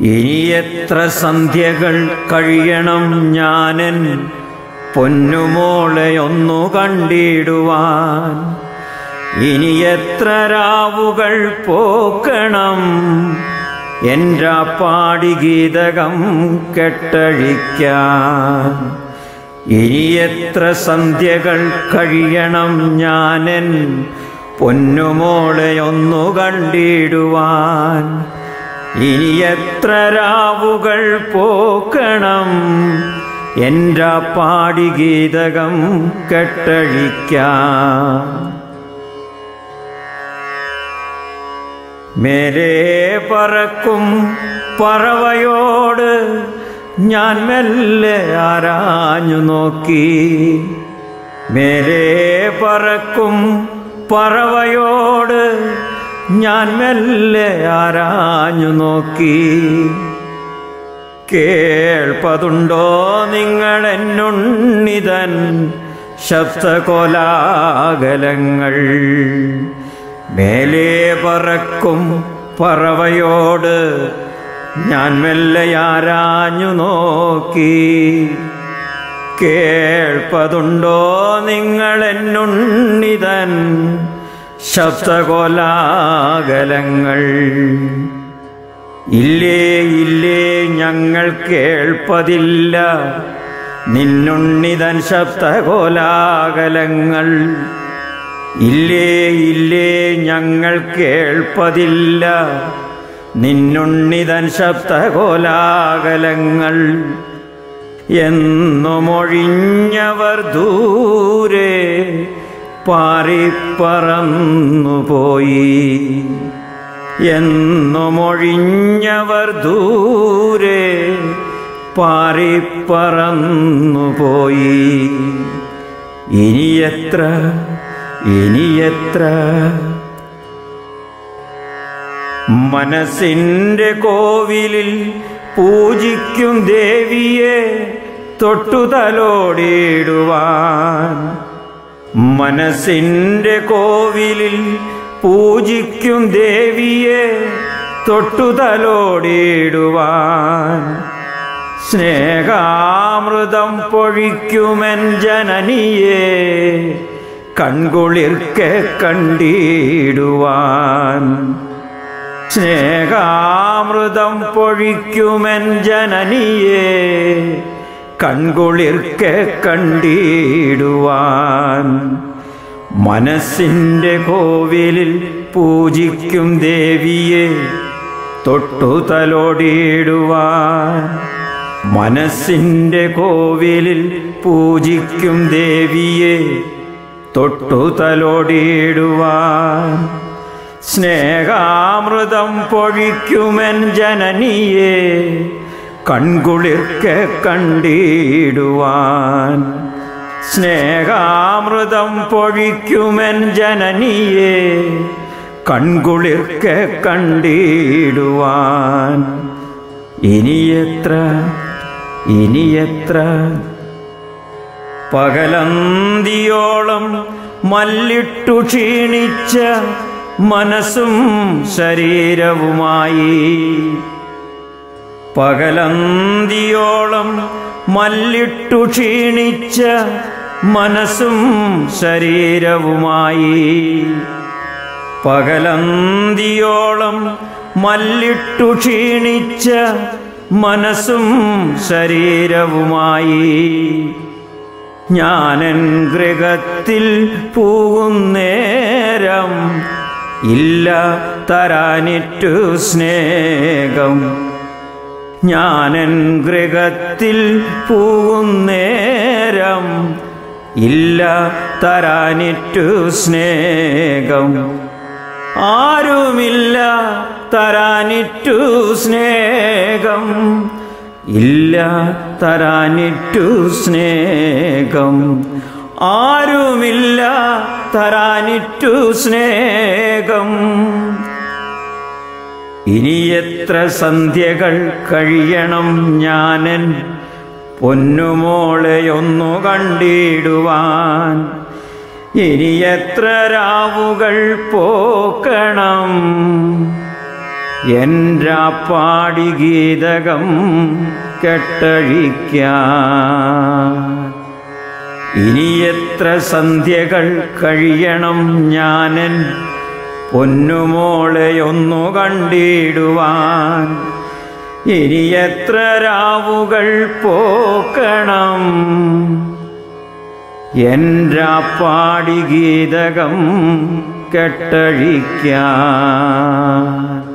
ഇനി എത്ര സന്ധ്യകൾ കഴിയണം ഞാനൻ പൊന്നുമോളെ ഒന്നു കണ്ടിടുവാൻ ഇനി എത്ര രാവുകൾ പോക്കണം എൻ്റെ പാടി ഗീതകം കെട്ടഴിക്കാൻ ഇനി എത്ര സന്ധ്യകൾ കഴിയണം ഞാനൻ പൊന്നുമോളെ ഒന്നു കണ്ടിടുവാൻ ഇനി എത്ര രാവുകൾ പോക്കണം എൻ്റെ പാടി ഗീതകം കെട്ടഴിക്കാം മേലേ പറക്കും പറവയോട് ഞാൻ മെല്ലെ ആരാഞ്ഞു നോക്കി മേലേ പറക്കും പറവയോട് ഞാൻ മെല്ലെ ആരാഞ്ഞു നോക്കി കേൾപ്പതുണ്ടോ നിങ്ങൾ എന്നുണ്ണിതൻ ശബ്ദകോലാകലങ്ങൾ മേലേ പറക്കും പറവയോട് ഞാൻ മെല്ലെ ആരാഞ്ഞു നോക്കി കേൾപ്പതുണ്ടോ നിങ്ങൾ എന്നുണ്ണിതൻ ശബ്ദകോലാകലങ്ങൾ ഇല്ലേ ഇല്ലേ ഞങ്ങൾ കേൾപ്പതില്ല നിന്നുണ്ണിതൻ ശബ്ദകോലാകലങ്ങൾ ഇല്ലേ ഇല്ലേ ഞങ്ങൾ കേൾപ്പതില്ല നിന്നുണ്ണിതൻ ശബ്ദകോലാകലങ്ങൾ എന്നുമൊഴിഞ്ഞവർ ദൂരെ പാറിപ്പറന്നുപോയി എന്നുമൊഴിഞ്ഞവർ ദൂരെ പാറിപ്പറന്നുപോയി ഇനി എത്ര ഇനി എത്ര മനസ്സിൻ്റെ കോവിലിൽ പൂജിക്കും ദേവിയെ തൊട്ടുതലോടിയിടുവാൻ മനസ്സിൻ്റെ കോവിലിൽ പൂജിക്കും ദേവിയെ തൊട്ടുതലോടിയിടുവാൻ സ്നേഹാമൃതം പൊഴിക്കുമെൻ ജനനിയെ കൺകുളിർക്കെ കണ്ടിടുവാൻ സ്നേഹാമൃതം പൊഴിക്കുമെൻ ജനനിയെ കൺകുളിർക്കെ കണ്ടിടുവാൻ മനസ്സിൻ്റെ കോവിലിൽ പൂജിക്കും ദേവിയെ തൊട്ടുതലോടിയിടുവാൻ മനസ്സിൻ്റെ കോവിലിൽ പൂജിക്കും ദേവിയെ തൊട്ടുതലോടിയിടുവാൻ സ്നേഹാമൃതം പൊഴിക്കുമെൻ ജനനിയെ കൺകുളിർക്കെ കണ്ടിടുവാൻ സ്നേഹാമൃതം പൊഴിക്കുമെൻ ജനനിയെ കൺകുളിർക്കെ കണ്ടിടുവാൻ ഇനിയെത്ര ഇനിയെത്ര പകലന്തിയോളം മല്ലിട്ടു ക്ഷീണിച്ച മനസ്സും ശരീരവുമായി പകലന്തിയോളം മല്ലിട്ടു ക്ഷീണിച്ച മനസ്സും ശരീരവുമായി പകലന്തിയോളം മല്ലിട്ടു ക്ഷീണിച്ച മനസ്സും ശരീരവുമായി ഞാനൻ ഗൃഹത്തിൽ പൂകുന്നേരം ഇല്ല തരാനിറ്റു സ്നേഹം ഞാനൻ ഗൃഹത്തിൽ പൂകുന്നേരം ഇല്ല തരാനിറ്റു സ്നേഹം ആരുമില്ല തരാനിറ്റു സ്നേഹം ഇല്ല തരാനിറ്റു സ്നേഹം ആരുമില്ല തരാനിറ്റു സ്നേഹം ഇനി എത്ര സന്ധ്യകൾ കഴിയണം ഞാനൻ പൊന്നുമോളെ ഒന്നു കണ്ടിടുവാൻ ഇനി എത്ര രാവുകൾ പോക്കണം എന്റാപ്പാടി ഗീതകം കെട്ടഴിക്കാൻ ഇനി എത്ര സന്ധ്യകൾ കഴിയണം ഞാനൻ പൊന്നുമോളെ ഒന്നു കണ്ടിടുവാൻ ഇനി എത്ര രാവുകൾ പോക്കണം എന്റാപ്പാടി ഗീതകം കെട്ടഴിക്കാൻ